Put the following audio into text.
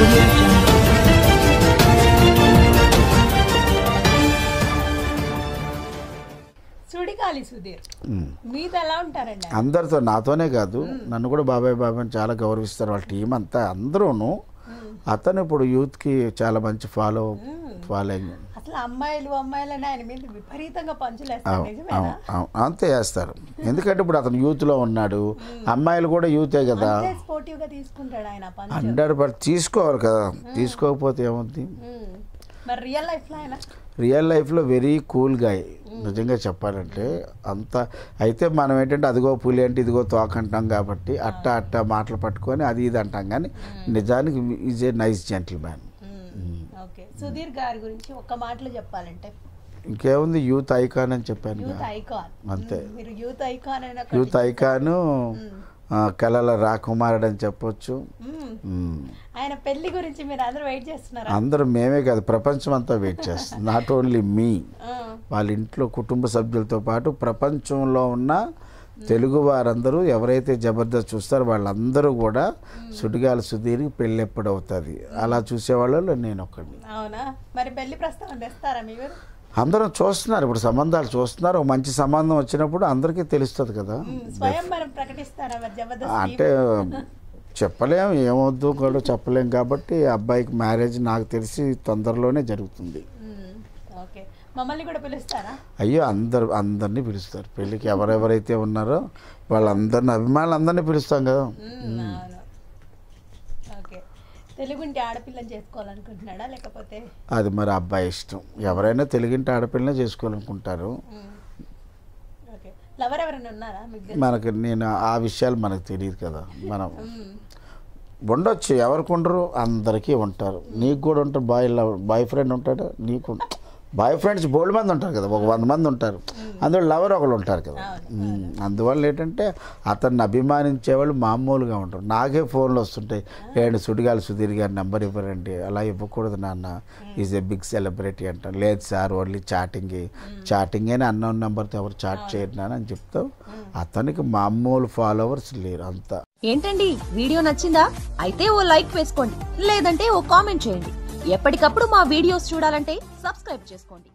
audio jungle. సుడిగాలి సుధీర్ ఉమ్. మీతో ఎలా ఉంటారండి ఆయన? అందరితో నాతోనే కాదు నన్ను కూడా బాబాయ్ బాబాయ్ అని చాలా గౌరవిస్తారు వాళ్ళ టీం అంతా అందరూను అతను ఇప్పుడు యూత్కి చాలా మంచి ఫాలో ఫాలోయింగ్ అసలు అమ్మాయిలు అమ్మాయిలు అని ఆయన మీద విపరీతంగా పంచులేస్తారు అవును, నిజమేనా అవును, అవును. అంతే చేస్తారు ఎందుకంటే ఇప్పుడు అతను యూత్లో ఉన్నాడు అమ్మాయిలు కూడా యూతే కదా అంతే స్పోర్టివ్ గా తీసుకుంటాడు ఆయన ఆ పంచ్ హండ్రెడ్ పర్సెంట్ తీసుకోవాలి కదా తీసుకోకపోతే ఏముంది ఉమ్. మరి రియల్ లైఫ్ లో ఆయన రియల్ లైఫ్లో వెరీ కూల్ గాయ్ నిజంగా చెప్పాలంటే అంత అయితే మనం ఏంటంటే అదిగో పులి అంటే ఇదిగో తోక అంటాం కాబట్టి అట్ట అట్ట మాటలు పట్టుకొని అది ఇది అంటాం కానీ నిజానికి is a nice gentleman okay Sudheer గారి గురించి ఒక్క మాటలో చెప్పాలంటే ఇంకేముంది యూత్ ఐకాన్ అని చెప్పాను యూత్ కదా. ఐకాన్ అంతే. మీరు యూత్ ఐకాన్ అయిన యూత్ ఐకాను ఆ, కళల రాకుమారుడు అని చెప్పొచ్చు మ్మ్. ఆయన పెళ్లి గురించి మీరు అందరూ వెయిట్ చేస్తున్నారా అందరూ మేమే కాదు ప్రపంచం అంతా వెయిట్ చేస్తుంది నాట్ ఓన్లీ మీ ఆ, వాళ్ళ ఇంట్లో కుటుంబ సభ్యులతో పాటు ప్రపంచంలో ఉన్న తెలుగు వారందరూ ఎవరైతే జబర్దస్త్ చూస్తారో వాళ్ళందరూ కూడా సుడిగాలి సుధీర్కి పెళ్ళి ఎప్పుడు అవుతుంది అలా చూసేవాళ్ళు నేను ఒక్కడిని అవునా మరి పెళ్లి ప్రస్తావన తెస్తారా మీరు అందరం చూస్తున్నారు ఇప్పుడు సంబంధాలు చూస్తున్నారు ఒక మంచి సంబంధం వచ్చినప్పుడు అందరికీ తెలుస్తుంది కదా ఉమ్, స్వయం మనం ప్రకటిస్తారా మరి జబర్దస్త్ అంటే చెప్పలేం ఏమవుద్దు కూడా చెప్పలేం కాబట్టి ఆ అబ్బాయికి మ్యారేజ్ నాకు తెలిసి తొందరలోనే జరుగుతుంది ఉమ్, ఓకే మమ్మల్ని కూడా పిలుస్తారా అయ్యో అందరు అందరినీ పిలుస్తారు పెళ్ళికి ఎవరెవరైతే ఉన్నారో వాళ్ళందరిని అభిమానులు అందరినీ పిలుస్తాం కదా ఉమ్, అవును ఓకే తెలుగుంటి ఆడపిల్లని చేసుకోవాలనుకుంటున్నాడా లేకపోతే అది మరి అబ్బాయి ఇష్టం ఎవరైనా తెలుగింటి ఆడపిల్లనే చేసుకోవాలనుకుంటారు ఉమ్, ఓకే లవర్ ఎవరైనా ఉన్నారా మీకు తెలుసు? మనకు నేను ఆ విషయాలు మనకు తెలియదు కదా మనం ఉమ్, ఉండొచ్చు ఎవరికి ఉండరు అందరికీ ఉంటారు నీకు కూడా ఉంటారు బాయ్ లవ్ బాయ్ ఫ్రెండ్ ఉంటాడు నీకు బాయ్ ఫ్రెండ్స్ బోల్డ్ మంది ఉంటారు కదా ఒక వంద మంది ఉంటారు అందులో లవర్ ఒకళ్ళు ఉంటారు కదా ఉమ్, అందువల్ల ఏంటంటే అతన్ని అభిమానించే వాళ్ళు మామూలుగా ఉంటారు నాకే ఫోన్లు వస్తుంటాయి ఏంటి సుడిగాలి సుధీర్ గారి నెంబర్ ఇవ్వరండి అలా ఇవ్వకూడదు నాన్న ఈజ్ ఎ బిగ్ సెలబ్రిటీ అంటారు లేదు సార్ ఓన్లీ చాటింగ్ చాటింగ్ అని అన్నోన్ నెంబర్తో ఎవరు చాట్ చేయరు నాన్న అని చెప్తావు అతనికి మామూలు ఫాలోవర్స్ లేరు అంతా ఏంటండి వీడియో నచ్చిందా అయితే ఓ లైక్ వేసుకోండి లేదంటే ఓ కామెంట్ చేయండి ఎప్పటికప్పుడు మా వీడియోస్ చూడాలంటే సబ్స్క్రైబ్ చేసుకోండి